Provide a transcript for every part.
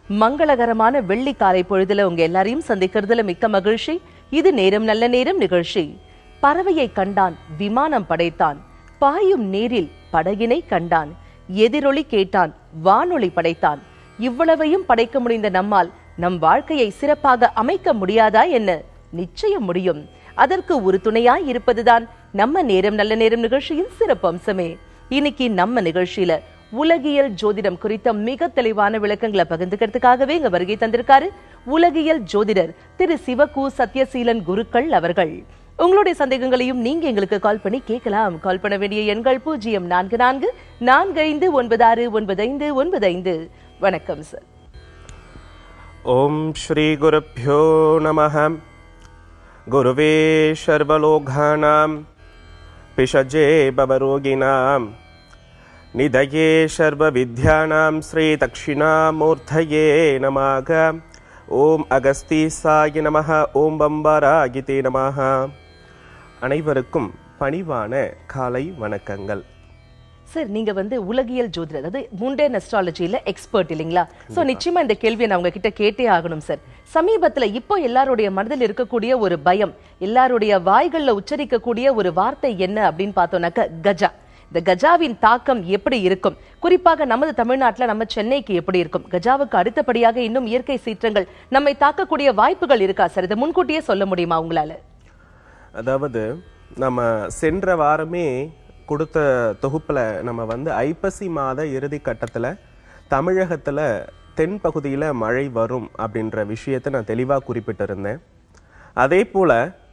மங்களகரமான வெள்ளி காலை பொழுதுல உங்க எல்லாரையும் சந்திக்கிறதுல மிக்க மகிழ்ச்சி இது நேரம் நல்ல நேரம் நிகழ்ச்சி பறவையை கண்டான் விமானம் படைத்தான் பாயும் நீரில் படகினை கண்டான் எதிரொலி கேட்டான் வானொலி படைத்தான் இவ்வளவையும் படைக்க முடிந்த நம்மால் நம் வாழ்க்கையை சிறப்பாக அமைக்க முடியாதா என்ன நிச்சயம் முடியும் அதற்கு ஒரு துணையாய் இருப்பதுதான் நம்ம நேரம் நல்ல நேரம் நிகழ்ச்சியின் சிறப்பு அம்சமே இன்னைக்கு நம்ம நிகழ்ச்சியில உலகியல் ஜோதிடம் குறித்த மிக தெளிவான விளக்கங்களை பகிர்ந்துக்கிறதுக்காகவே இங்க வருகை தந்திருக்காரு உலகியல் ஜோதிடர் திரு சிவகு சத்யசீலன் குருக்கள் அவர்கள் உங்களுடைய சந்தேகங்களையும் நீங்க எங்களுக்கு கால் பண்ணி கேட்கலாம் கால் பண்ண வேண்டிய எண்கள் பூஜ்ஜியம் நான்கு நான்கு நான்கு ஐந்து ஒன்பது ஆறு ஒன்பது ஐந்து ஒன்பது ஐந்து வணக்கம் சார் ॐ श्रीगुरुभ्यो नमः गुरुवे सर्वलोकानां पिशजे भवरोगिणां निधये सर्वविद्यानां श्रीदक्षिणामूर्धये नमः ॐ अगस्तीसाय நமः ஓம் பம்பராகிதே நமः அனைவருக்கும் பணிவான காலை வணக்கங்கள் சார் நீங்க வந்து உலகியல் ஜோதிடர் அதாவது முண்டேன் அஸ்ட்ராலஜில எக்ஸ்பர்ட் இல்லைங்களா சோ நிச்சயமா இந்த கேள்வியை நான் உங்ககிட்ட கேட்டே ஆகணும் சார் சமீபத்துல இப்போ எல்லாருடைய மனதில் இருக்கக்கூடிய ஒரு பயம் எல்லாருடைய வாய்கள்ல உச்சரிக்கக்கூடிய ஒரு வார்த்தை என்ன அப்படின்னு பார்த்தோம்னாக்க கஜா இந்த கஜாவின் தாக்கம் எப்படி இருக்கும் குறிப்பாக நமது தமிழ்நாட்டுல நம்ம சென்னைக்கு எப்படி இருக்கும் கஜாவுக்கு அடுத்தபடியாக இன்னும் இயற்கை சீற்றங்கள் நம்மை தாக்கக்கூடிய வாய்ப்புகள் இருக்கா சார் இதை முன்கூட்டியே சொல்ல முடியுமா உங்களால அதாவது நம்ம சென்ற வாரமே கொடுத்த தொகுப்புல நம்ம வந்து ஐப்பசி மாத இறுதி கட்டத்துல தமிழகத்துல தென் பகுதியில மழை வரும் அப்படின்ற விஷயத்தை நான் தெளிவா குறிப்பிட்டிருந்தேன் அதே போல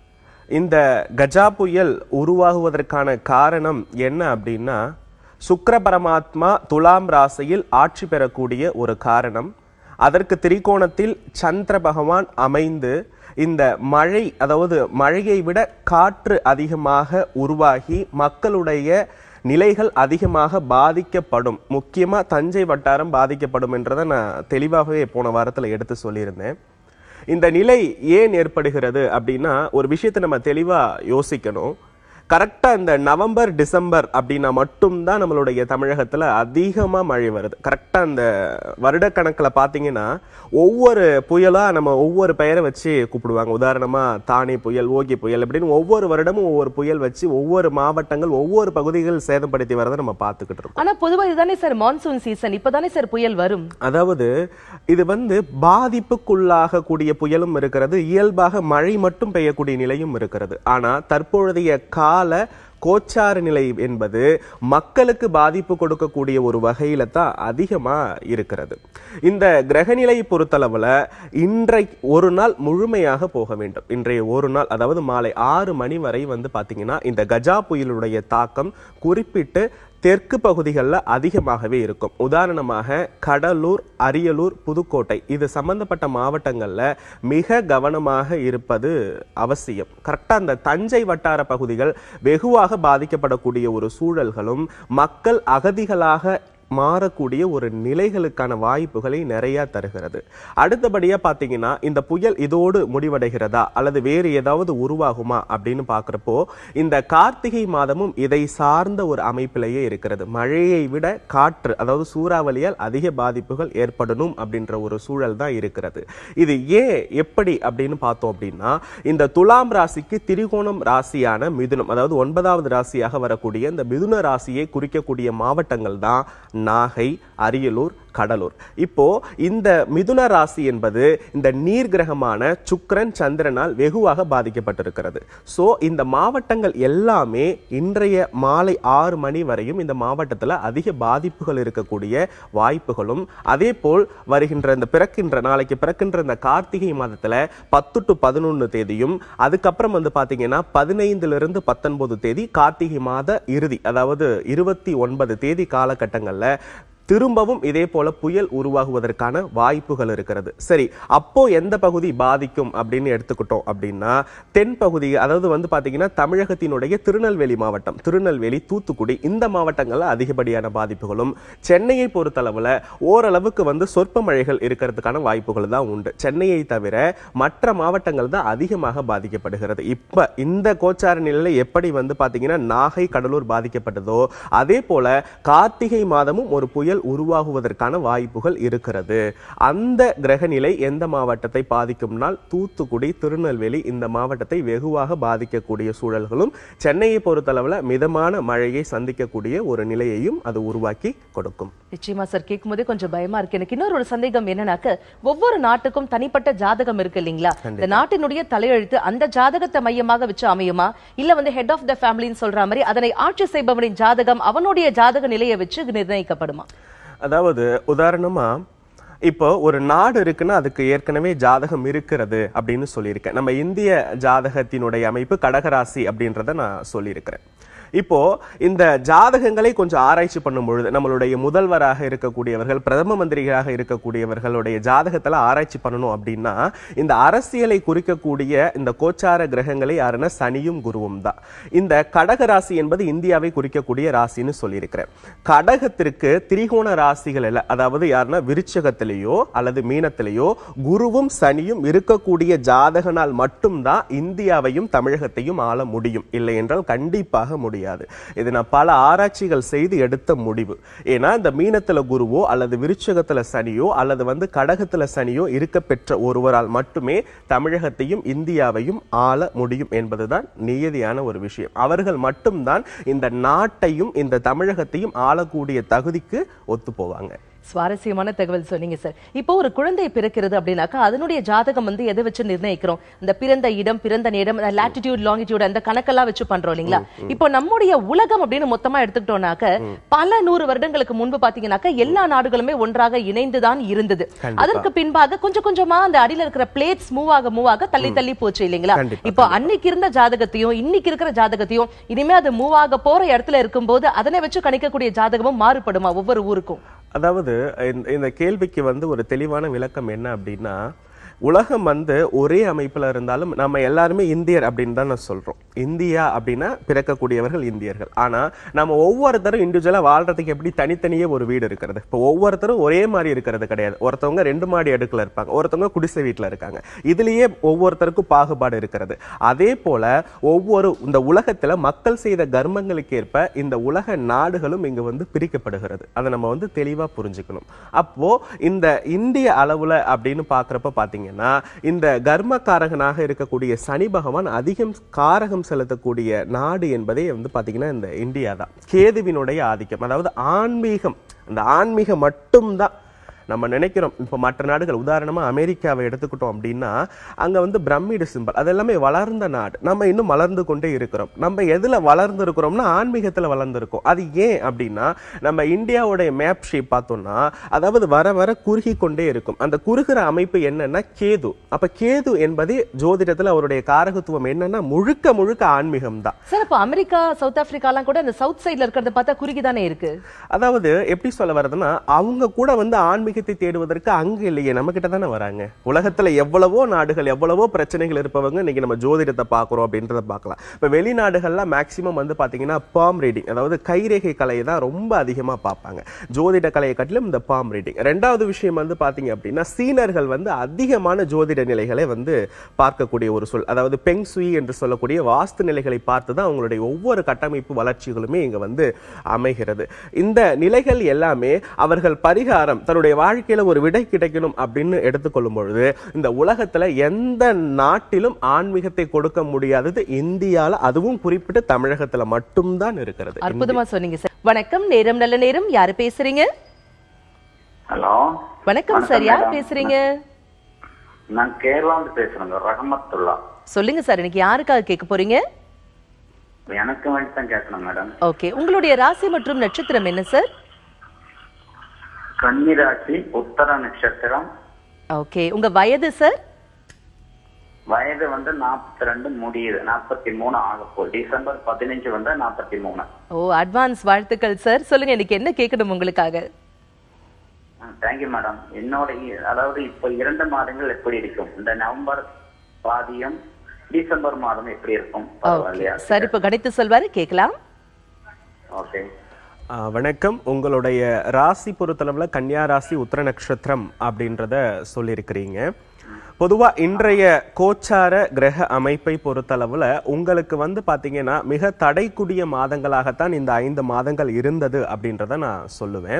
இந்த கஜா புயல் உருவாகுவதற்கான காரணம் என்ன அப்படின்னா சுக்கிர பரமாத்மா துலாம் ராசியில் ஆட்சி பெறக்கூடிய ஒரு காரணம் அதற்கு திரிகோணத்தில் சந்திர பகவான் அமைந்து இந்த மழை அதாவது மழையை விட காற்று அதிகமாக உருவாகி மக்களுடைய நிலைகள் அதிகமாக பாதிக்கப்படும் முக்கியமா தஞ்சை வட்டாரம் பாதிக்கப்படும் என்றதை நான் தெளிவாகவே போன வாரத்துல எடுத்து சொல்லியிருந்தேன் இந்த நிலை ஏன் ஏற்படுகிறது அப்படின்னா ஒரு விஷயத்தை நம்ம தெளிவா யோசிக்கணும் கரெக்டா இந்த நவம்பர் டிசம்பர் அப்படின்னா மட்டும்தான் நம்மளுடைய தமிழகத்துல அதிகமா மழை வருது கரெக்டா இந்த வருடக்கணக்குல பாத்தீங்கன்னா ஒவ்வொரு புயலா நம்ம ஒவ்வொரு பெயரை வச்சு கூப்பிடுவாங்க உதாரணமா தானே புயல் ஓகி புயல் அப்படின்னு ஒவ்வொரு வருடமும் ஒவ்வொரு புயல் வச்சு ஒவ்வொரு மாவட்டங்கள் ஒவ்வொரு பகுதிகள் சேதப்படுத்தி வரதை நம்ம பார்த்துக்கிட்டு இருக்கோம் ஆனா பொதுவா இதுதானே சார் மான்சூன் சீசன் இப்பதானே சார் புயல் வரும் அதாவது இது வந்து பாதிப்புக்குள்ளாக கூடிய புயலும் இருக்கிறது இயல்பாக மழை மட்டும் பெய்யக்கூடிய நிலையும் இருக்கிறது ஆனா தற்பொழுதைய கால கோச்சார நிலை என்பது மக்களுக்கு பாதிப்பு கொடுக்கக்கூடிய ஒரு வகையில தான் அதிகமா இருக்கிறது இந்த கிரகநிலை பொறுத்தளவுல இன்றை ஒரு நாள் முழுமையாக போக வேண்டும் இன்றைய ஒரு நாள் அதாவது மாலை ஆறு மணி வரை வந்து பாத்தீங்கன்னா இந்த கஜா புயலுடைய தாக்கம் குறிப்பிட்டு தெற்கு பகுதிகளில் அதிகமாகவே இருக்கும் உதாரணமாக கடலூர் அரியலூர் புதுக்கோட்டை இது சம்பந்தப்பட்ட மாவட்டங்களில் மிக கவனமாக இருப்பது அவசியம் கரெக்டாக அந்த தஞ்சை வட்டார பகுதிகள் வெகுவாக பாதிக்கப்படக்கூடிய ஒரு சூழல்களும் மக்கள் அகதிகளாக மாறக்கூடிய ஒரு நிலைகளுக்கான வாய்ப்புகளை நிறைய தருகிறது அடுத்தபடியா பாத்தீங்கன்னா இந்த புயல் இதோடு முடிவடைகிறதா அல்லது வேறு ஏதாவது உருவாகுமா அப்படின்னு பாக்குறப்போ இந்த கார்த்திகை மாதமும் இதை சார்ந்த ஒரு அமைப்பிலேயே இருக்கிறது மழையை விட காற்று அதாவது சூறாவளியால் அதிக பாதிப்புகள் ஏற்படணும் அப்படின்ற ஒரு சூழல் தான் இருக்கிறது இது ஏன் எப்படி அப்படின்னு பார்த்தோம் அப்படின்னா இந்த துலாம் ராசிக்கு திரிகோணம் ராசியான மிதுனம் அதாவது ஒன்பதாவது ராசியாக வரக்கூடிய இந்த மிதுன ராசியை குறிக்கக்கூடிய மாவட்டங்கள் தான் நாகை அரியலூர் கடலூர் இப்போ இந்த மிதுன ராசி என்பது இந்த நீர் கிரகமான சுக்கிரன் சந்திரனால் வெகுவாக பாதிக்கப்பட்டிருக்கிறது சோ இந்த மாவட்டங்கள் எல்லாமே இன்றைய மாலை ஆறு மணி வரையும் இந்த மாவட்டத்துல அதிக பாதிப்புகள் இருக்கக்கூடிய வாய்ப்புகளும் அதே போல் வருகின்ற இந்த பிறக்கின்ற நாளைக்கு பிறக்கின்ற இந்த கார்த்திகை மாதத்துல பத்து டு பதினொன்னு தேதியும் அதுக்கப்புறம் வந்து பாத்தீங்கன்னா பதினைந்துல இருந்து பத்தொன்பது தேதி கார்த்திகை மாத இறுதி அதாவது இருபத்தி ஒன்பது தேதி காலகட்டங்கள்ல திரும்பவும் இதே போல புயல் உருவாகுவதற்கான வாய்ப்புகள் இருக்கிறது சரி அப்போ எந்த பகுதி பாதிக்கும் அப்படின்னு எடுத்துக்கிட்டோம் அப்படின்னா தென் பகுதி அதாவது வந்து பாத்தீங்கன்னா தமிழகத்தினுடைய திருநெல்வேலி மாவட்டம் திருநெல்வேலி தூத்துக்குடி இந்த மாவட்டங்கள்ல அதிகப்படியான பாதிப்புகளும் சென்னையை பொறுத்தளவுல ஓரளவுக்கு வந்து சொற்ப மழைகள் இருக்கிறதுக்கான வாய்ப்புகள் தான் உண்டு சென்னையை தவிர மற்ற மாவட்டங்கள் தான் அதிகமாக பாதிக்கப்படுகிறது இப்ப இந்த கோச்சார நிலையில எப்படி வந்து பாத்தீங்கன்னா நாகை கடலூர் பாதிக்கப்பட்டதோ அதே போல கார்த்திகை மாதமும் ஒரு புயல் புயல் உருவாகுவதற்கான வாய்ப்புகள் இருக்கிறது அந்த கிரகநிலை எந்த மாவட்டத்தை பாதிக்கும்னால் தூத்துக்குடி திருநெல்வேலி இந்த மாவட்டத்தை வெகுவாக பாதிக்கக்கூடிய சூழல்களும் சென்னையை பொறுத்தளவுல மிதமான மழையை சந்திக்கக்கூடிய ஒரு நிலையையும் அது உருவாக்கி கொடுக்கும் நிச்சயமா சார் கேட்கும் போதே கொஞ்சம் பயமா இருக்கு எனக்கு இன்னொரு ஒரு சந்தேகம் என்னன்னாக்க ஒவ்வொரு நாட்டுக்கும் தனிப்பட்ட ஜாதகம் இருக்கு இல்லைங்களா இந்த நாட்டினுடைய தலையெழுத்து அந்த ஜாதகத்தை மையமாக வச்சு அமையுமா இல்ல வந்து ஹெட் ஆஃப் த ஃபேமிலின்னு சொல்ற மாதிரி அதனை ஆட்சி செய்பவனின் ஜாதகம் அவனுடைய ஜாதக நிலையை வச்சு நிர்ணயிக்கப்படுமா அதாவது உதாரணமா இப்போ ஒரு நாடு இருக்குன்னா அதுக்கு ஏற்கனவே ஜாதகம் இருக்கிறது அப்படின்னு சொல்லியிருக்கேன் நம்ம இந்திய ஜாதகத்தினுடைய அமைப்பு கடகராசி அப்படின்றத நான் சொல்லியிருக்கிறேன் இப்போ இந்த ஜாதகங்களை கொஞ்சம் ஆராய்ச்சி பண்ணும் பொழுது நம்மளுடைய முதல்வராக இருக்கக்கூடியவர்கள் பிரதம மந்திரிகளாக இருக்கக்கூடியவர்களுடைய ஜாதகத்துல ஆராய்ச்சி பண்ணணும் அப்படின்னா இந்த அரசியலை குறிக்கக்கூடிய இந்த கோச்சார கிரகங்களை யாருன்னா சனியும் குருவும் தான் இந்த கடக ராசி என்பது இந்தியாவை குறிக்கக்கூடிய ராசின்னு சொல்லியிருக்கிறேன் கடகத்திற்கு திரிகோண ராசிகள் இல்ல அதாவது யாருன்னா விருச்சகத்திலேயோ அல்லது மீனத்திலேயோ குருவும் சனியும் இருக்கக்கூடிய ஜாதகனால் மட்டும்தான் இந்தியாவையும் தமிழகத்தையும் ஆள முடியும் இல்லை என்றால் கண்டிப்பாக முடியாது இது நான் பல ஆராய்ச்சிகள் செய்து எடுத்த முடிவு ஏன்னா இந்த மீனத்துல குருவோ அல்லது விருச்சகத்துல சனியோ அல்லது வந்து கடகத்துல சனியோ இருக்க பெற்ற ஒருவரால் மட்டுமே தமிழகத்தையும் இந்தியாவையும் ஆள முடியும் என்பதுதான் நியதியான ஒரு விஷயம் அவர்கள் மட்டும்தான் இந்த நாட்டையும் இந்த தமிழகத்தையும் ஆளக்கூடிய தகுதிக்கு ஒத்து போவாங்க சுவாரஸ்யமான தகவல் சொன்னீங்க சார் இப்போ ஒரு குழந்தை பிறக்கிறது அப்படின்னாக்கா அதனுடைய ஜாதகம் வந்து எதை வச்சு நிர்ணயிக்கிறோம் இந்த பிறந்த இடம் பிறந்த நேரம் லாட்டிடியூட் லாங்கிடியூட் அந்த கணக்கெல்லாம் வச்சு பண்றோம் இல்லைங்களா இப்போ நம்முடைய உலகம் அப்படின்னு மொத்தமா எடுத்துக்கிட்டோம்னாக்க பல நூறு வருடங்களுக்கு முன்பு பாத்தீங்கன்னாக்க எல்லா நாடுகளுமே ஒன்றாக இணைந்துதான் இருந்தது அதற்கு பின்பாக கொஞ்சம் கொஞ்சமா அந்த அடியில இருக்கிற பிளேட்ஸ் மூவ் ஆக மூவ் ஆக தள்ளி தள்ளி போச்சு இல்லைங்களா கண்டிப்பா, இப்போ அன்னைக்கு இருந்த ஜாதகத்தையும் இன்னைக்கு இருக்கிற ஜாதகத்தையும் இனிமே அது மூவ் ஆக போற இடத்துல இருக்கும்போது அதனை வச்சு கணிக்கக்கூடிய ஜாதகமும் மாறுபடுமா ஒவ்வொரு ஊருக்கும் அதாவது இந்த- இந்த கேள்விக்கு வந்து ஒரு தெளிவான விளக்கம் என்ன அப்படின்னா உலகம் வந்து ஒரே அமைப்புல இருந்தாலும் நம்ம எல்லாருமே இந்தியர் அப்படின்னு தான் நான் சொல்றோம் இந்தியா அப்படின்னா பிறக்கக்கூடியவர்கள் இந்தியர்கள் ஆனா நம்ம ஒவ்வொருத்தரும் இண்டிவிஜுவலா வாழ்றதுக்கு எப்படி தனித்தனியே ஒரு வீடு இருக்கிறது இப்போ ஒவ்வொருத்தரும் ஒரே மாதிரி இருக்கிறது கிடையாது ஒருத்தவங்க ரெண்டு மாடி அடுக்குல இருப்பாங்க ஒருத்தவங்க குடிசை வீட்டுல இருக்காங்க இதுலயே ஒவ்வொருத்தருக்கும் பாகுபாடு இருக்கிறது அதே போல ஒவ்வொரு இந்த உலகத்துல மக்கள் செய்த கர்மங்களுக்கு ஏற்ப இந்த உலக நாடுகளும் இங்க வந்து பிரிக்கப்படுகிறது அதை நம்ம வந்து தெளிவா புரிஞ்சுக்கணும் அப்போ இந்த இந்திய அளவுல அப்படின்னு பாக்குறப்ப பாத்தீங்கன்னா இந்த கர்மகாரகனாக இருக்கக்கூடிய சனி பகவான் அதிகம் காரகம் செலுத்தக்கூடிய நாடு என்பதே வந்து பாத்தீங்கன்னா இந்த இந்தியா தான் கேதுவினுடைய ஆதிக்கம் அதாவது ஆன்மீகம் அந்த ஆன்மீகம் மட்டும்தான் நம்ம நினைக்கிறோம் இப்போ மற்ற நாடுகள் உதாரணமா அமெரிக்காவை எடுத்துக்கிட்டோம் அப்படின்னா அங்க வந்து பிரமிடு சிம்பல் அது எல்லாமே வளர்ந்த நாடு நம்ம இன்னும் வளர்ந்து கொண்டே இருக்கிறோம் நம்ம எதுல வளர்ந்து இருக்கிறோம்னா ஆன்மீகத்துல வளர்ந்துருக்கோம் அது ஏன் அப்படின்னா நம்ம இந்தியாவுடைய மேப் ஷேப் பார்த்தோம்னா அதாவது வர வர குறுகி கொண்டே இருக்கும் அந்த குறுகிற அமைப்பு என்னன்னா கேது அப்ப கேது என்பது ஜோதிடத்துல அவருடைய காரகத்துவம் என்னன்னா முழுக்க முழுக்க ஆன்மீகம் தான் சார் இப்போ அமெரிக்கா சவுத் ஆப்பிரிக்காலாம் கூட அந்த சவுத் சைடுல இருக்கிறத பார்த்தா குறுகி தானே இருக்கு அதாவது எப்படி சொல்ல வர்றதுன்னா அவங்க கூட வந்து ஆன்மீகத்தை தேடுவதற்கு அங்க இல்லையே நம்ம கிட்ட தானே வராங்க உலகத்துல எவ்வளவோ நாடுகள் எவ்வளவோ பிரச்சனைகள் இருப்பவங்க இன்னைக்கு நம்ம ஜோதிடத்தை பார்க்கறோம் அப்படின்றத பார்க்கலாம் இப்ப வெளிநாடுகள்ல மேக்சிமம் வந்து பாத்தீங்கன்னா பாம் ரீடிங் அதாவது கைரேகை கலையை தான் ரொம்ப அதிகமா பார்ப்பாங்க ஜோதிட கலையை காட்டிலும் இந்த பாம் ரீடிங் ரெண்டாவது விஷயம் வந்து பாத்தீங்க அப்படின்னா சீனர்கள் வந்து அதிகமான ஜோதிட நிலைகளை வந்து பார்க்கக்கூடிய ஒரு சொல் அதாவது பெங் சுயி என்று சொல்லக்கூடிய வாஸ்து நிலைகளை பார்த்து தான் அவங்களுடைய ஒவ்வொரு கட்டமைப்பு வளர்ச்சிகளுமே இங்க வந்து அமைகிறது இந்த நிலைகள் எல்லாமே அவர்கள் பரிகாரம் தன்னுடைய வாழ்க்கையில ஒரு விடை கிடைக்கணும் அப்படின்னு எடுத்துக்கொள்ளும் பொழுது இந்த உலகத்துல எந்த நாட்டிலும் ஆன்மீகத்தை கொடுக்க முடியாதது இந்தியால அதுவும் குறிப்பிட்டு தமிழகத்துல மட்டும்தான் இருக்கிறது அற்புதமா சொன்னீங்க சார் வணக்கம் நேரம் நல்ல நேரம் யாரு பேசுறீங்க ஹலோ வணக்கம் சார் யார் மேடம். பேசுறீங்க நான் கேரளாந்து பேசுறேங்க ரஹமத்துல்லா சொல்லுங்க சார் இன்னைக்கு யாருக்காக கேட்க போறீங்க எனக்கு வேண்டி தான் கேட்கணும் மேடம் ஓகே உங்களுடைய ராசி மற்றும் நட்சத்திரம் என்ன சார் கன்னிராசி உத்தர நட்சத்திரம் ஓகே உங்க வயது சார் வயது வந்து நாற்பத்தி ரெண்டு முடியுது நாற்பத்தி மூணு ஆகப்போகுது டிசம்பர் பதினஞ்சு வந்து நாற்பத்தி மூணு ஓ அட்வான்ஸ் வாழ்த்துக்கள் சார் சொல்லுங்க இன்னைக்கு என்ன கேட்கணும் உங்களுக்காக தேங்க்யூ மேடம் என்னோட இ- அதாவது இப்போ இரண்டு மாதங்கள் எப்படி இருக்கும் இந்த நவம்பர் பாதியம் டிசம்பர் மாதம் எப்படி இருக்கும் ஓகே பரவாயில்லையா சார் இப்போ கணித்து சொல்வாரு கேட்கலாம் ஓகே ஆ, வணக்கம் உங்களுடைய ராசி பொறுத்தளவுல கன்னியா ராசி உத்தர நட்சத்திரம் அப்படின்றத சொல்லியிருக்கிறீங்க பொதுவா இன்றைய கோச்சார கிரக அமைப்பை பொறுத்தளவுல உங்களுக்கு வந்து பாத்தீங்கன்னா மிக தடைக்குடிய மாதங்களாகத்தான் இந்த ஐந்து மாதங்கள் இருந்தது அப்படின்றத நான் சொல்லுவேன்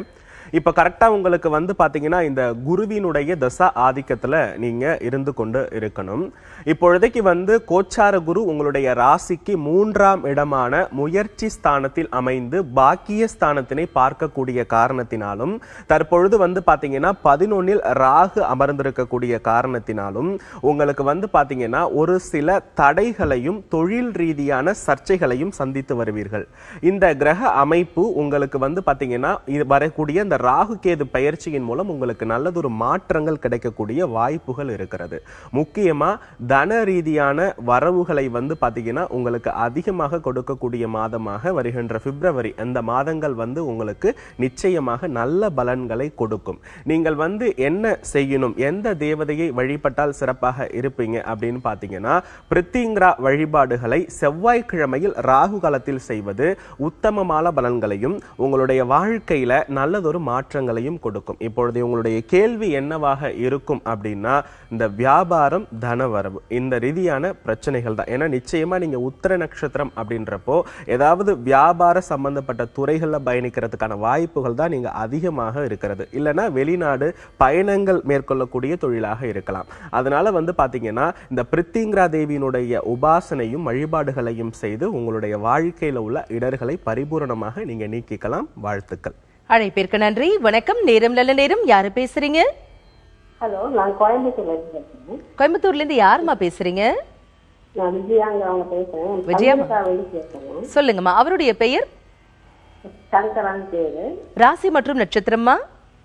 இப்ப கரெக்டா உங்களுக்கு வந்து பாத்தீங்கன்னா இந்த குருவினுடைய தசா ஆதிக்கத்துல நீங்க இருந்து கொண்டு இருக்கணும் இப்பொழுதைக்கு வந்து கோச்சார குரு உங்களுடைய ராசிக்கு மூன்றாம் இடமான முயற்சி ஸ்தானத்தில் அமைந்து பாக்கிய ஸ்தானத்தினை பார்க்கக்கூடிய காரணத்தினாலும் தற்பொழுது வந்து பாத்தீங்கன்னா பதினொன்னில் ராகு அமர்ந்திருக்கக்கூடிய காரணத்தினாலும் உங்களுக்கு வந்து பாத்தீங்கன்னா ஒரு சில தடைகளையும் தொழில் ரீதியான சர்ச்சைகளையும் சந்தித்து வருவீர்கள் இந்த கிரக அமைப்பு உங்களுக்கு வந்து பாத்தீங்கன்னா இது வரக்கூடிய இந்த ராகு கேது பயிற்சியின் மூலம் உங்களுக்கு நல்லதொரு மாற்றங்கள் கிடைக்கக்கூடிய வாய்ப்புகள் இருக்கிறது முக்கியமா தன ரீதியான வரவுகளை வந்து பாத்தீங்கன்னா உங்களுக்கு அதிகமாக கொடுக்கக்கூடிய மாதமாக வருகின்ற பிப்ரவரி அந்த மாதங்கள் வந்து உங்களுக்கு நிச்சயமாக நல்ல பலன்களை கொடுக்கும் நீங்கள் வந்து என்ன செய்யணும் எந்த தேவதையை வழிபட்டால் சிறப்பாக இருப்பீங்க அப்படின்னு பாத்தீங்கன்னா பிரித்திங்கிரா வழிபாடுகளை செவ்வாய்க்கிழமையில் ராகு காலத்தில் செய்வது உத்தமமான பலன்களையும் உங்களுடைய வாழ்க்கையில நல்லதொரு மாற்றங்களையும் கொடுக்கும் இப்பொழுது உங்களுடைய கேள்வி என்னவாக இருக்கும் அப்படின்னா இந்த வியாபாரம் தனவரவு இந்த ரீதியான பிரச்சனைகள் தான் ஏன்னா நிச்சயமா நீங்க உத்தர நட்சத்திரம் அப்படின்றப்போ ஏதாவது வியாபார சம்பந்தப்பட்ட துறைகள்ல பயணிக்கிறதுக்கான வாய்ப்புகள் தான் நீங்க அதிகமாக இருக்கிறது இல்லைன்னா வெளிநாடு பயணங்கள் மேற்கொள்ளக்கூடிய தொழிலாக இருக்கலாம் அதனால வந்து பாத்தீங்கன்னா இந்த பிரித்திங்கிரா தேவியினுடைய உபாசனையும் வழிபாடுகளையும் செய்து உங்களுடைய வாழ்க்கையில உள்ள இடர்களை பரிபூரணமாக நீங்க நீக்கிக்கலாம் வாழ்த்துக்கள் அழைப்பிற்கு நன்றி வணக்கம் நேரம் நல்ல நேரம் யாரு பேசுறீங்க ஹலோ நான் கோயம்புத்தூர்ல இருந்து பேசுறேன் கோயம்புத்தூர்ல இருந்து யாருமா பேசுறீங்க நான் விஜயாங்க அவங்க பேசுறேன் விஜயாம்மா. சங்கராவேலி பேசுறேன் சொல்லுங்கம்மா அவருடைய பெயர் சங்கரான் பேரு ராசி மற்றும் நட்சத்திரமா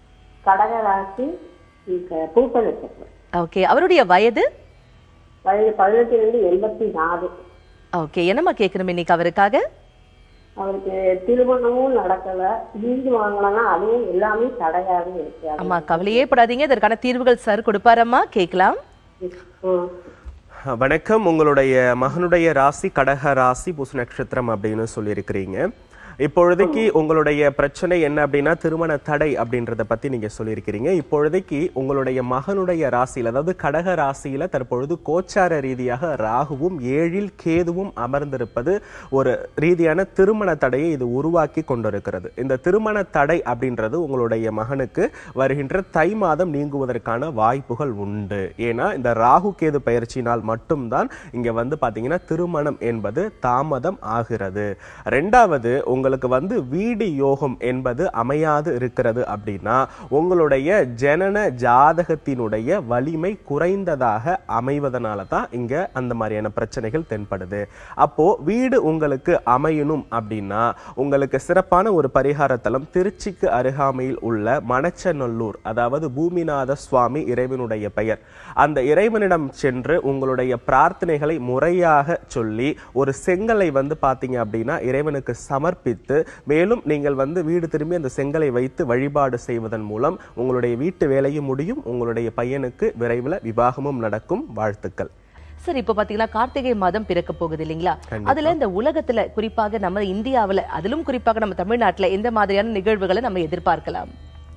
கடகராசி இந்த பூக்கள் நட்சத்திரம் ஓகே அவருடைய வயது வயது பதினெட்டுல இருந்து எண்பத்தி நாலு ஓகே என்னம்மா கேட்கணும் இன்னைக்கு அவருக்காக அவருக்கு திருமணமும் நடக்கல வீடு வாங்கலன்னா அதுவும் எல்லாமே தடையாக இருக்கு அது- அம்மா கவலையே படாதீங்க இதற்கான தீர்வுகள் சார் கொடுப்பாரம்மா கேட்கலாம் ம். வணக்கம் உங்களுடைய மகனுடைய ராசி கடக ராசி பூச நட்சத்திரம் அப்படின்னு சொல்லியிருக்கிறீங்க இப்பொழுதைக்கு உங்களுடைய பிரச்சனை என்ன அப்படின்னா திருமண தடை அப்படின்றத பத்தி நீங்க சொல்லியிருக்கிறீங்க இப்பொழுதைக்கு உங்களுடைய மகனுடைய ராசியில அதாவது கடக ராசியில தற்பொழுது கோச்சார ரீதியாக ராகுவும் ஏழில் கேதுவும் அமர்ந்திருப்பது ஒரு ரீதியான திருமண தடையை இது உருவாக்கி கொண்டிருக்கிறது இந்த திருமண தடை அப்படின்றது உங்களுடைய மகனுக்கு வருகின்ற தை மாதம் நீங்குவதற்கான வாய்ப்புகள் உண்டு ஏன்னா இந்த ராகு கேது பயிற்சியினால் மட்டும்தான் இங்க வந்து பாத்தீங்கன்னா திருமணம் என்பது தாமதம் ஆகிறது ரெண்டாவது உங்களுக்கு வந்து வீடு யோகம் என்பது அமையாது இருக்கிறது அப்படின்னா உங்களுடைய ஜனன ஜாதகத்தினுடைய வலிமை குறைந்ததாக அமைவதனால தான் இங்க அந்த மாதிரியான பிரச்சனைகள் தென்படுது அப்போ வீடு உங்களுக்கு அமையணும் அப்படின்னா உங்களுக்கு சிறப்பான ஒரு பரிகார தலம் திருச்சிக்கு அருகாமையில் உள்ள மணச்சநல்லூர் அதாவது பூமிநாத சுவாமி இறைவனுடைய பெயர் அந்த இறைவனிடம் சென்று உங்களுடைய பிரார்த்தனைகளை முறையாக சொல்லி ஒரு செங்கலை வந்து பாத்தீங்க அப்படின்னா இறைவனுக்கு சமர்ப்பித்து மேலும் நீங்கள் வந்து வீடு திரும்பி அந்த செங்கலை வைத்து வழிபாடு செய்வதன் மூலம் உங்களுடைய வீட்டு வேலையும் முடியும் உங்களுடைய பையனுக்கு விரைவில் விவாகமும் நடக்கும் வாழ்த்துக்கள் சார் இப்ப பாத்தீங்கன்னா கார்த்திகை மாதம் பிறக்க போகுது இல்லைங்களா அதுல இந்த உலகத்துல குறிப்பாக நம்ம இந்தியாவுல அதிலும் குறிப்பாக நம்ம தமிழ்நாட்டுல எந்த மாதிரியான நிகழ்வுகளை நம்ம எதிர்பார்க்கலாம்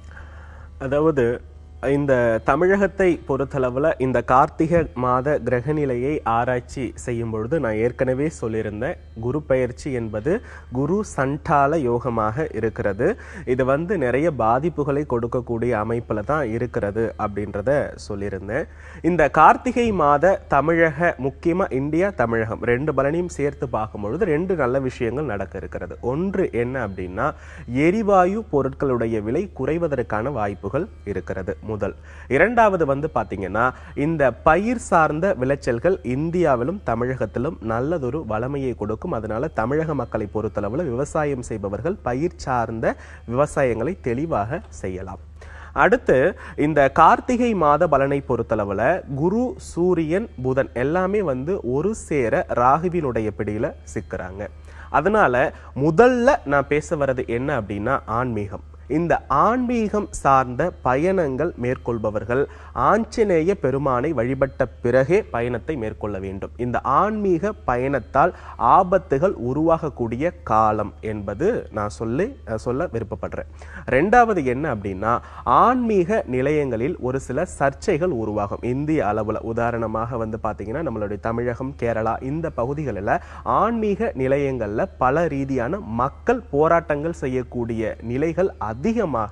அதாவது இந்த தமிழகத்தை பொறுத்தளவுல இந்த கார்த்திகை மாத கிரகநிலையை ஆராய்ச்சி செய்யும் பொழுது நான் ஏற்கனவே சொல்லியிருந்தேன் குரு பெயர்ச்சி என்பது குரு சண்டால யோகமாக இருக்கிறது இது வந்து நிறைய பாதிப்புகளை கொடுக்கக்கூடிய அமைப்புல தான் இருக்கிறது அப்படின்றத சொல்லியிருந்தேன் இந்த கார்த்திகை மாத தமிழக முக்கியமா இந்தியா தமிழகம் ரெண்டு பலனையும் சேர்த்து பார்க்கும் பொழுது ரெண்டு நல்ல விஷயங்கள் நடக்க இருக்கிறது ஒன்று என்ன அப்படின்னா எரிவாயு பொருட்களுடைய விலை குறைவதற்கான வாய்ப்புகள் இருக்கிறது முதல் இரண்டாவது வந்து பாத்தீங்கன்னா இந்த பயிர் சார்ந்த விளைச்சல்கள் இந்தியாவிலும் தமிழகத்திலும் நல்லதொரு வளமையை கொடுக்கும் அதனால தமிழக மக்களை பொறுத்தளவுல விவசாயம் செய்பவர்கள் பயிர் சார்ந்த விவசாயங்களை தெளிவாக செய்யலாம் அடுத்து இந்த கார்த்திகை மாத பலனை பொறுத்தளவுல குரு சூரியன் புதன் எல்லாமே வந்து ஒரு சேர ராகுவினுடைய பிடியில சிக்கிறாங்க அதனால முதல்ல நான் பேச வர்றது என்ன அப்படின்னா ஆன்மீகம் இந்த ஆன்மீகம் சார்ந்த பயணங்கள் மேற்கொள்பவர்கள் ஆஞ்சநேய பெருமானை வழிபட்ட பிறகே பயணத்தை மேற்கொள்ள வேண்டும் இந்த ஆன்மீக பயணத்தால் ஆபத்துகள் உருவாகக்கூடிய காலம் என்பது நான் சொல்லி அஹ், சொல்ல விருப்பப்படுறேன் ரெண்டாவது என்ன அப்படின்னா ஆன்மீக நிலையங்களில் ஒரு சில சர்ச்சைகள் உருவாகும் இந்திய அளவுல உதாரணமாக வந்து பாத்தீங்கன்னா நம்மளுடைய தமிழகம் கேரளா இந்த பகுதிகளில் ஆன்மீக நிலையங்கள்ல பல ரீதியான மக்கள் போராட்டங்கள் செய்யக்கூடிய நிலைகள் அதிகமாக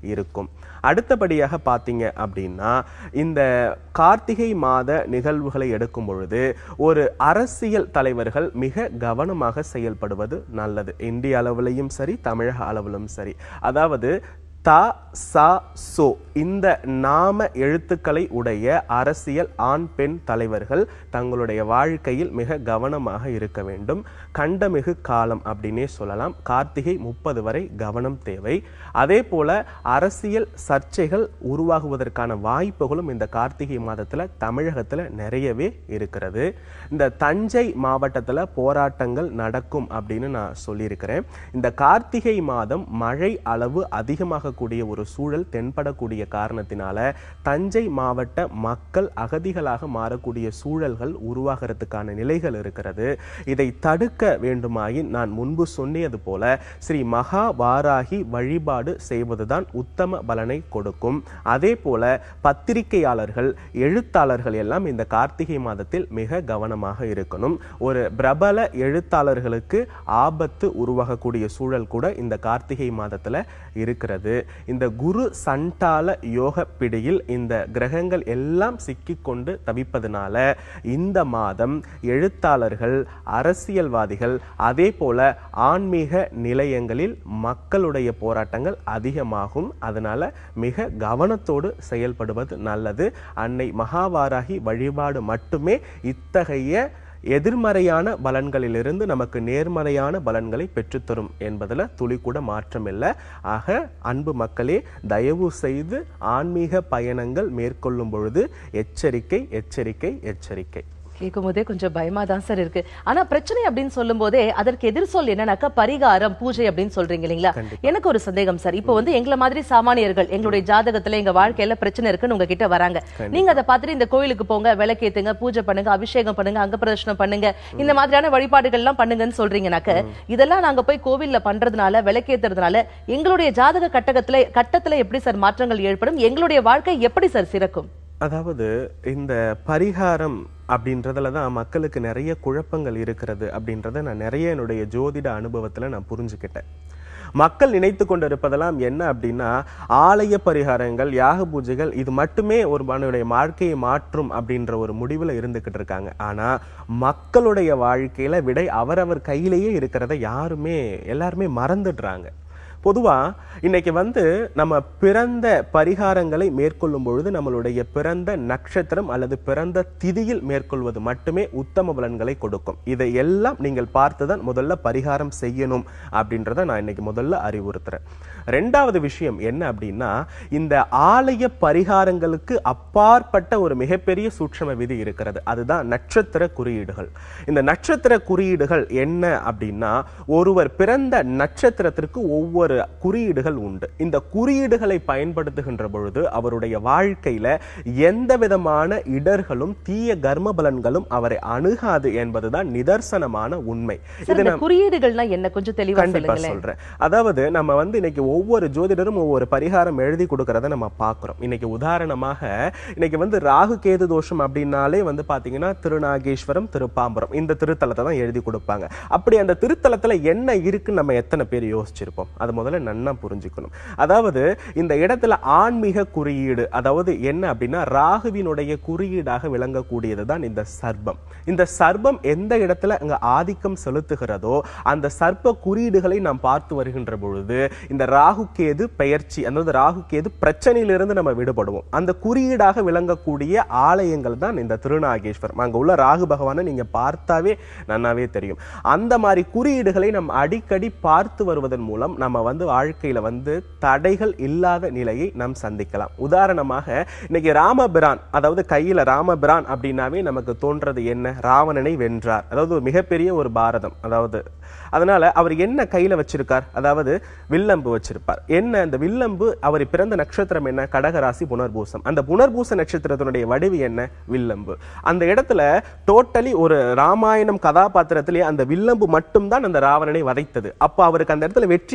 இருக்கும் அடுத்தபடியாக பார்த்தீங்க அப்படின்னா இந்த கார்த்திகை மாத நிகழ்வுகளை எடுக்கும் பொழுது ஒரு அரசியல் தலைவர்கள் மிக கவனமாக செயல்படுவது நல்லது இந்திய அளவிலையும் சரி தமிழக அளவிலும் சரி அதாவது த ச சோ இந்த நாம எழுத்துக்களை உடைய அரசியல் ஆண் பெண் தலைவர்கள் தங்களுடைய வாழ்க்கையில் மிக கவனமாக இருக்க வேண்டும் கண்டமிகு காலம் அப்படின்னே சொல்லலாம் கார்த்திகை முப்பது வரை கவனம் தேவை அதே போல அரசியல் சர்ச்சைகள் உருவாகுவதற்கான வாய்ப்புகளும் இந்த கார்த்திகை மாதத்துல தமிழகத்துல நிறையவே இருக்கிறது இந்த தஞ்சை மாவட்டத்துல போராட்டங்கள் நடக்கும் அப்படின்னு நான் சொல்லியிருக்கிறேன் இந்த கார்த்திகை மாதம் மழை அளவு அதிகமாகக்கூடிய ஒரு சூழல் தென்படக்கூடிய காரணத்தினால தஞ்சை மாவட்ட மக்கள் அகதிகளாக மாறக்கூடிய சூழல்கள் உருவாகிறதுக்கான நிலைகள் இருக்கிறது இதை தடுக்க வேண்டுமாயின் நான் முன்பு சொன்னியது போல ஸ்ரீ மகா வாராகி வழிபாடு செய்வதுதான் உத்தம பலனை கொடுக்கும் அதே போல பத்திரிகையாளர்கள் எழுத்தாளர்கள் எல்லாம் இந்த கார்த்திகை மாதத்தில் மிக கவனமாக இருக்கணும் ஒரு பிரபல எழுத்தாளர்களுக்கு ஆபத்து உருவாகக்கூடிய சூழல் கூட இந்த கார்த்திகை மாதத்துல இருக்கிறது இந்த குரு சண்டால யோக பிடியில் இந்த கிரகங்கள் எல்லாம் சிக்கிக்கொண்டு தவிப்பதனால இந்த மாதம் எழுத்தாளர்கள் அரசியல்வாதிகள் அதே போல ஆன்மீக நிலையங்களில் மக்களுடைய போராட்டங்கள் அதிகமாகும் அதனால மிக கவனத்தோடு செயல்படுவது நல்லது அன்னை மகாவாராகி வழிபாடு மட்டுமே இத்தகைய எதிர்மறையான பலன்களிலிருந்து நமக்கு நேர்மறையான பலன்களை பெற்றுத்தரும் என்பதில் துளி கூட மாற்றமில்லை ஆக அன்பு மக்களே தயவு செய்து ஆன்மீக பயணங்கள் மேற்கொள்ளும் பொழுது எச்சரிக்கை எச்சரிக்கை எச்சரிக்கை கேட்கும் போதே கொஞ்சம் பயமா தான் சார் இருக்கு ஆனா பிரச்சனை அப்படின்னு சொல்லும் போதே அதற்கு எதிர் சொல் என்னன்னாக்கா பரிகாரம் பூஜை அப்படின்னு சொல்றீங்க இல்லைங்களா எனக்கு ஒரு சந்தேகம் சார் இப்போ வந்து எங்களை மாதிரி சாமானியர்கள் எங்களுடைய ஜாதகத்துல எங்க வாழ்க்கையில பிரச்சனை இருக்குன்னு உங்ககிட்ட வராங்க நீங்க அதை பார்த்துட்டு இந்த கோயிலுக்கு போங்க விளக்கேத்துங்க பூஜை பண்ணுங்க அபிஷேகம் பண்ணுங்க அங்க பிரதர்ஷனம் பண்ணுங்க இந்த மாதிரியான வழிபாடுகள் எல்லாம் பண்ணுங்கன்னு சொல்றீங்கனாக்க இதெல்லாம் நாங்க போய் கோவில்ல பண்றதுனால விளக்கேத்துறதுனால எங்களுடைய ஜாதக கட்டகத்துல கட்டத்துல எப்படி சார் மாற்றங்கள் ஏற்படும் எங்களுடைய வாழ்க்கை எப்படி சார் சிறக்கும் அதாவது இந்த பரிகாரம் அப்படின்றதுல தான் மக்களுக்கு நிறைய குழப்பங்கள் இருக்கிறது அப்படின்றத நான் நிறைய என்னுடைய ஜோதிட அனுபவத்துல நான் புரிஞ்சுக்கிட்டேன் மக்கள் நினைத்து கொண்டிருப்பதெல்லாம் என்ன அப்படின்னா ஆலய பரிகாரங்கள் யாக பூஜைகள் இது மட்டுமே ஒரு மனுடைய வாழ்க்கையை மாற்றும் அப்படின்ற ஒரு முடிவுல இருந்துகிட்டு இருக்காங்க ஆனா மக்களுடைய வாழ்க்கையில விடை அவரவர் கையிலேயே இருக்கிறத யாருமே எல்லாருமே மறந்துடுறாங்க பொதுவா இன்னைக்கு வந்து நம்ம பிறந்த பரிகாரங்களை மேற்கொள்ளும் பொழுது நம்மளுடைய பிறந்த நட்சத்திரம் அல்லது பிறந்த திதியில் மேற்கொள்வது மட்டுமே உத்தம பலன்களை கொடுக்கும் இதை எல்லாம் நீங்கள் பார்த்துதான் முதல்ல பரிகாரம் செய்யணும் அப்படின்றத நான் இன்னைக்கு முதல்ல அறிவுறுத்துறேன் ரெண்டாவது விஷயம் என்ன அப்படின்னா இந்த ஆலய பரிகாரங்களுக்கு அப்பாற்பட்ட ஒரு மிகப்பெரிய சூட்சம விதி இருக்கிறது அதுதான் நட்சத்திர குறியீடுகள் இந்த நட்சத்திர குறியீடுகள் என்ன அப்படின்னா ஒருவர் பிறந்த நட்சத்திரத்திற்கு ஒவ்வொரு குறியீடுகள் உண்டு இந்த குறியீடுகளை பயன்படுத்துகின்ற பொழுது அவருடைய வாழ்க்கையில எந்த விதமான இடர்களும் தீய கர்ம பலன்களும் அவரை அணுகாது என்பதுதான் நிதர்சனமான உண்மை சார், இந்த குறியீடுகள்னா என்ன கொஞ்சம் தெளிவா கண்டிப்பா சொல்லுங்களேன் சொல்றேன் அதாவது நம்ம வந்து இன்னைக்கு ஒவ்வொரு ஜோதிடரும் ஒவ்வொரு பரிகாரம் எழுதி கொடுக்கறத நம்ம பார்க்கிறோம் இன்னைக்கு உதாரணமாக இன்னைக்கு வந்து ராகு கேது தோஷம் அப்படின்னாலே வந்து பாத்தீங்கன்னா திருநாகேஸ்வரம் திருப்பாம்பரம் இந்த திருத்தலத்தை தான் எழுதி கொடுப்பாங்க அப்படி அந்த திருத்தலத்துல என்ன இருக்குன்னு நம்ம எத்தனை பேர் யோசிச்சிருப்போம் அது முதல்ல நன்னா புரிஞ்சுக்கணும் அதாவது இந்த இடத்துல ஆன்மீக குறியீடு அதாவது என்ன அப்படின்னா ராகுவினுடைய குறியீடாக விளங்கக்கூடியது தான் இந்த சர்ப்பம் இந்த சர்ப்பம் எந்த இடத்துல அங்க ஆதிக்கம் செலுத்துகிறதோ அந்த சர்ப்ப குறியீடுகளை நாம் பார்த்து வருகின்ற பொழுது இந்த ராகு கேது பெயர்ச்சி அதாவது ராகு கேது பிரச்சனையிலிருந்து நம்ம விடுபடுவோம் அந்த குறியீடாக விளங்கக்கூடிய ஆலயங்கள் தான் இந்த திருநாகேஸ்வரம் அங்க உள்ள ராகு பகவானை நீங்க பார்த்தாவே நன்னாவே தெரியும் அந்த மாதிரி குறியீடுகளை நம்ம அடிக்கடி பார்த்து வருவதன் மூலம் நம்ம வந்து வாழ்க்கையில வந்து தடைகள் இல்லாத நிலையை நாம் சந்திக்கலாம் உதாரணமாக இன்னைக்கு ராமபிரான் அதாவது கையில ராமபிரான் அப்படின்னாவே நமக்கு தோன்றது என்ன ராவணனை வென்றார் அதாவது ஒரு மிகப்பெரிய ஒரு பாரதம் அதாவது அதனால அவர் என்ன கையில வச்சிருக்கார் அதாவது வில்லம்பு வச்சிருப்பார் என்ன அந்த வில்லம்பு அவர் பிறந்த நட்சத்திரம் என்ன கடகராசி புனர்பூசம் அந்த புனர்பூச நட்சத்திரத்தினுடைய வடிவு என்ன வில்லம்பு அந்த இடத்துல டோட்டலி ஒரு ராமாயணம் கதாபாத்திரத்திலே அந்த வில்லம்பு மட்டும்தான் அந்த ராவணனை வதைத்தது அப்ப அவருக்கு அந்த இடத்துல வெற்றியை தேடி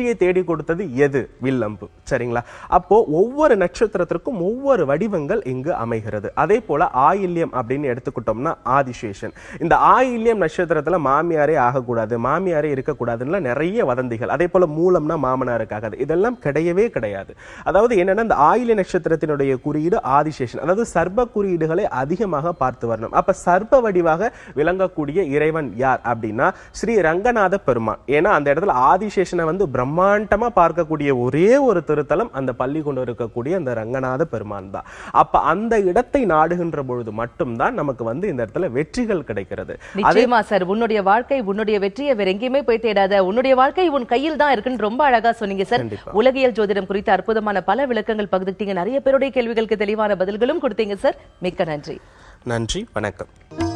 கொடுத்தது எது வில்லம்பு சரிங்களா அப்போ ஒவ்வொரு நட்சத்திரத்திற்கும் ஒவ்வொரு வடிவங்கள் இங்கு அமைகிறது அதே போல ஆயில்யம் அப்படின்னு எடுத்துக்கிட்டோம்னா ஆதிசேஷன் இந்த ஆயில்யம் நட்சத்திரத்துல மாமியாரே ஆகக்கூடாது மாமியாரே இருக்கக்கூடாதுன்னு நிறைய வதந்திகள் அதே போல மூலம்னா மாமனாருக்காகாது இதெல்லாம் கிடையவே கிடையாது அதாவது என்னன்னா இந்த ஆயில்ய நட்சத்திரத்தினுடைய குறியீடு ஆதிசேஷன் அதாவது சர்ப குறியீடுகளை அதிகமாக பார்த்து வரணும் அப்ப சர்ப வடிவாக விளங்கக்கூடிய இறைவன் யார் அப்படின்னா ஸ்ரீ ரங்கநாத பெருமான் ஏன்னா அந்த இடத்துல ஆதிசேஷனை வந்து பிரம்மாண்டமா பார்க்கக்கூடிய ஒரே ஒரு திருத்தலம் அந்த பள்ளி கொண்டு இருக்கக்கூடிய அந்த ரங்கநாத பெருமான் தான் அப்ப அந்த இடத்தை நாடுகின்ற பொழுது மட்டும்தான் நமக்கு வந்து இந்த இடத்துல வெற்றிகள் கிடைக்கிறது நிச்சயமா சார் உன்னுடைய வாழ்க்கை உன்னுடைய வெற்றியை வேற எங்கேயுமே போய் தேடாத உன்னுடைய வாழ்க்கை உன் கையில் தான் இருக்குன்னு ரொம்ப அழகா சொன்னீங்க சார் கண்டிப்பா. உலகியல் ஜோதிடம் குறித்த அற்புதமான பல விளக்கங்கள் பகிர்ந்துட்டீங்க நிறைய பேருடைய கேள்விகளுக்கு தெளிவான பதில்களும் கொடுத்தீங்க சார் மிக்க நன்றி நன்றி வணக்கம்